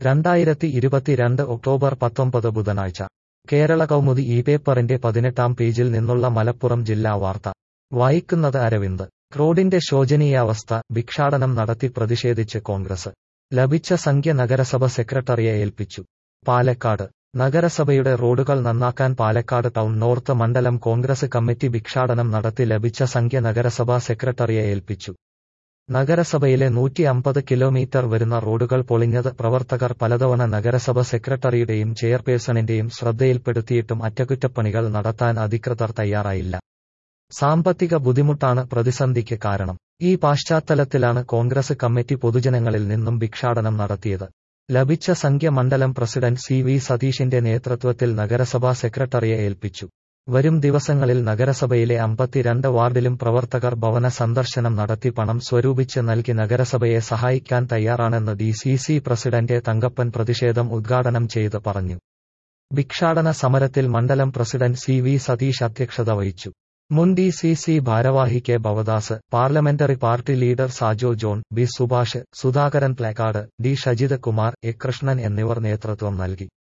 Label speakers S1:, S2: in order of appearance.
S1: രണ്ടായിരത്തി ഇരുപത്തിരണ്ട് ഒക്ടോബർ പത്തൊമ്പത് ബുധനാഴ്ച കേരള കൗമുദി ഈ പേപ്പറിന്റെ പതിനെട്ടാം പേജിൽ നിന്നുള്ള മലപ്പുറം ജില്ലാ വാർത്ത വായിക്കുന്നത് അരവിന്ദ് റോഡിന്റെ ശോചനീയാവസ്ഥ ഭിക്ഷാടനം നടത്തി പ്രതിഷേധിച്ച് കോൺഗ്രസ് ലഭിച്ച സംഖ്യ നഗരസഭ സെക്രട്ടറിയെ ഏൽപ്പിച്ചു പാലക്കാട് നഗരസഭയുടെ റോഡുകൾ നന്നാക്കാൻ പാലക്കാട് ടൗൺ നോർത്ത് മണ്ഡലം കോൺഗ്രസ് കമ്മിറ്റി ഭിക്ഷാടനം നടത്തി ലഭിച്ച സംഖ്യ നഗരസഭാ സെക്രട്ടറിയെ ഏൽപ്പിച്ചു നഗരസഭയിലെ നൂറ്റി അമ്പത് കിലോമീറ്റർ വരുന്ന റോഡുകൾ പൊളിഞ്ഞത് പ്രവർത്തകർ പലതവണ നഗരസഭ സെക്രട്ടറിയുടെയും ചെയർപേഴ്സണിന്റെയും ശ്രദ്ധയിൽപ്പെടുത്തിയിട്ടും അറ്റകുറ്റപ്പണികൾ നടത്താൻ അധികൃതർ തയ്യാറായില്ല സാമ്പത്തിക ബുദ്ധിമുട്ടാണ് പ്രതിസന്ധിക്ക് കാരണം ഈ പശ്ചാത്തലത്തിലാണ് കോൺഗ്രസ് കമ്മിറ്റി പൊതുജനങ്ങളിൽ നിന്നും ഭിക്ഷാടനം നടത്തിയത് ലഭിച്ച സംഖ്യ മണ്ഡലം പ്രസിഡന്റ് സി വി സതീഷിന്റെ നേതൃത്വത്തിൽ നഗരസഭാ സെക്രട്ടറിയെ ഏൽപ്പിച്ചു വരും ദിവസങ്ങളിൽ നഗരസഭയിലെ അമ്പത്തിരണ്ട് വാർഡിലും പ്രവർത്തകർ ഭവന സന്ദർശനം നടത്തി പണം സ്വരൂപിച്ച് നൽകി നഗരസഭയെ സഹായിക്കാൻ തയ്യാറാണെന്ന് D C C president Thankappan പ്രതിഷേധം ഉദ്ഘാടനം ചെയ്ത് പറഞ്ഞു ഭിക്ഷാടന സമരത്തിൽ മണ്ഡലം പ്രസിഡന്റ് സി വി സതീഷ് അധ്യക്ഷത വഹിച്ചു മുൻ ഡി സി സി ഭാരവാഹി K Bhavadas parliamentary party leader Sajo John B Subhash Sudhakaran Plekkad D Shajith Kumar A Krishnan എന്നിവർ നേതൃത്വം നൽകി